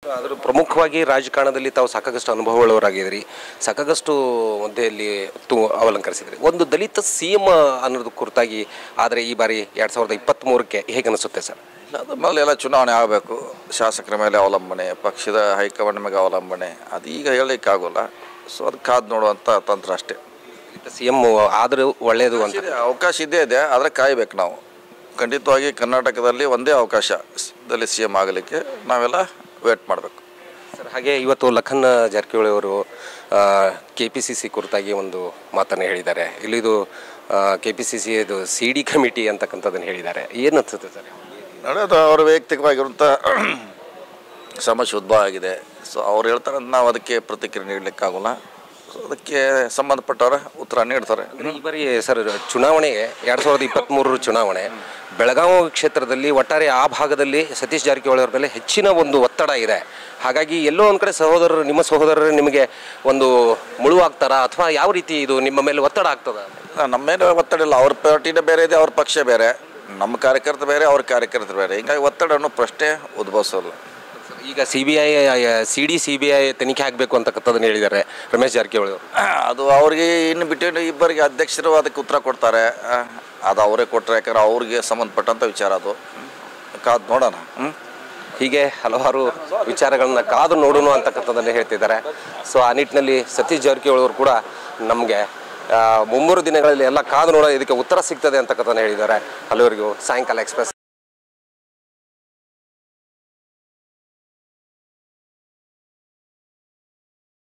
ಅದರ ಪ್ರಮುಖವಾಗಿ ರಾಜಕಾರಣದಲ್ಲಿ ತಾವು ಸಾಕಾಗಷ್ಟು ಅನುಭವಗಳವರಾಗಿದ್ದೀರಿ ಸಾಕಾಗಷ್ಟು ಹುದ್ದೆಯಲ್ಲಿ ತು ಅವಲಂಕರಿಸಿದ್ರಿ ಒಂದು ದಲಿತ ಸಿ ಎಂ ಅನ್ನೋದು ಕುರಿತಾಗಿ ಆದರೆ ಈ ಬಾರಿ ಎರಡು ಸಾವಿರದ ಇಪ್ಪತ್ತ್ಮೂರಕ್ಕೆ ಹೇಗೆ ಅನಿಸುತ್ತೆ ಸರ್ ಅದ್ರ ಮೇಲೆ ಎಲ್ಲ ಚುನಾವಣೆ ಆಗಬೇಕು ಶಾಸಕರ ಮೇಲೆ ಅವಲಂಬನೆ ಪಕ್ಷದ ಹೈಕಮಾಂಡ್ ಮೇಲೆ ಅವಲಂಬನೆ ಅದು ಈಗ ಹೇಳಲಿಕ್ಕಾಗೋಲ್ಲ ಸೊ ಅದು ಕಾದು ನೋಡುವಂಥ ತಂತ್ರ ಅಷ್ಟೇ ದಲಿತ ಸಿ ಎಂ ಆದರೂ ಒಳ್ಳೆಯದು ಅಂತ ಇದೆ, ಅವಕಾಶ ಇದ್ದೇ ಇದೆ ಆದರೆ ಕಾಯಬೇಕು ನಾವು ಖಂಡಿತವಾಗಿ ಕರ್ನಾಟಕದಲ್ಲಿ ಒಂದೇ ಅವಕಾಶ ದಲ್ಲಿ ಸಿ ಎಮ್ ಆಗಲಿಕ್ಕೆ ನಾವೆಲ್ಲ ವೇಟ್ ಮಾಡಬೇಕು ಸರ್ ಹಾಗೆ ಇವತ್ತು ಲಖನ್ ಜಾರಕಿಹೊಳಿ ಅವರು ಕೆ ಪಿ ಸಿ ಸಿ ಕುರಿತಾಗಿ ಒಂದು ಮಾತನ್ನು ಹೇಳಿದ್ದಾರೆ ಇಲ್ಲಿದು ಕೆ ಪಿ ಸಿ ಸಿ ಇದು ಸಿ ಡಿ ಕಮಿಟಿ ಅಂತಕ್ಕಂಥದ್ದನ್ನು ಹೇಳಿದ್ದಾರೆ ಏನು ಅನ್ಸುತ್ತೆ ಸರ್ ನಡೆದು ಅವ್ರ ವೈಯಕ್ತಿಕವಾಗಿರುವಂಥ ಸಮಸ್ಯೆ ಉದ್ಭವ ಆಗಿದೆ ಸೊ ಅವ್ರು ಹೇಳ್ತಾರೆ ಅಂತ ನಾವು ಅದಕ್ಕೆ ಪ್ರತಿಕ್ರಿಯೆ ನೀಡಲಿಕ್ಕಾಗೋಲ್ಲ ಸೊ ಅದಕ್ಕೆ ಸಂಬಂಧಪಟ್ಟವರ ಉತ್ತರ ನೀಡ್ತಾರೆ ಈ ಬಾರಿ ಸರ್ ಚುನಾವಣೆಗೆ ಎರಡು ಸಾವಿರದ ಇಪ್ಪತ್ತ್ಮೂರರ ಚುನಾವಣೆ ಬೆಳಗಾವಿ ಕ್ಷೇತ್ರದಲ್ಲಿ ಒಟ್ಟಾರೆ ಆ ಭಾಗದಲ್ಲಿ ಸತೀಶ್ ಜಾರಕಿಹೊಳಿ ಅವ್ರ ಮೇಲೆ ಹೆಚ್ಚಿನ ಒಂದು ಒತ್ತಡ ಇದೆ ಹಾಗಾಗಿ ಎಲ್ಲೋ ಒಂದು ಕಡೆ ಸಹೋದರರು ನಿಮ್ಮ ಸಹೋದರರು ನಿಮಗೆ ಒಂದು ಮುಳುವಾಗ್ತಾರಾ ಅಥವಾ ಯಾವ ರೀತಿ ಇದು ನಿಮ್ಮ ಮೇಲೆ ಒತ್ತಡ ಆಗ್ತದ ನಮ್ಮ ಮೇಲೆ ಒತ್ತಡ ಇಲ್ಲ ಅವ್ರ ಪಾರ್ಟಿನೇ ಬೇರೆ ಇದೆ ಅವ್ರ ಪಕ್ಷ ಬೇರೆ ನಮ್ಮ ಕಾರ್ಯಕರ್ತ ಬೇರೆ ಅವ್ರ ಕಾರ್ಯಕರ್ತರು ಬೇರೆ ಹಿಂಗಾಗಿ ಒತ್ತಡ ಅನ್ನೋ ಪ್ರಶ್ನೆ ಉದ್ಭವಿಸೋಲ್ಲ ಈಗ C B I C D C B I ತನಿಖೆ ಆಗಬೇಕು ಅಂತಕ್ಕಂಥದ್ದನ್ನು ಹೇಳಿದ್ದಾರೆ ರಮೇಶ್ ಜಾರಕಿಹೊಳಿ ಅವರು ಅದು ಅವ್ರಿಗೆ ಇನ್ನು ಬಿಟ್ಟು ಇಬ್ಬರಿಗೆ ಅಧ್ಯಕ್ಷರು ಅದಕ್ಕೆ ಉತ್ತರ ಕೊಡ್ತಾರೆ ಆ, ಅದು ಅವರೇ ಕೊಟ್ಟರೆ ಯಾಕಂದ್ರೆ ಅವ್ರಿಗೆ ಸಂಬಂಧಪಟ್ಟಂಥ ವಿಚಾರ ಅದು ಕಾದು ನೋಡೋಣ ಹ್ಞೂ ಹೀಗೆ ಹಲವಾರು ವಿಚಾರಗಳನ್ನ ಕಾದು ನೋಡೋಣ ಅಂತಕ್ಕಂಥದ್ದನ್ನು ಹೇಳ್ತಿದ್ದಾರೆ ಸೊ ಆ ನಿಟ್ಟಿನಲ್ಲಿ ಸತೀಶ್ ಜಾರಕಿಹೊಳಿ ಅವರು ಕೂಡ ನಮಗೆ ಮುಂಬರುವ ದಿನಗಳಲ್ಲಿ ಎಲ್ಲ ಕಾದು ನೋಡೋ ಇದಕ್ಕೆ ಉತ್ತರ ಸಿಗ್ತದೆ ಅಂತಕ್ಕಂಥದ್ದನ್ನು ಹೇಳಿದ್ದಾರೆ ಹಲವರಿಗೂ ಸಾಯಂಕಾಲ ಎಕ್ಸ್ಪ್ರೆಸ್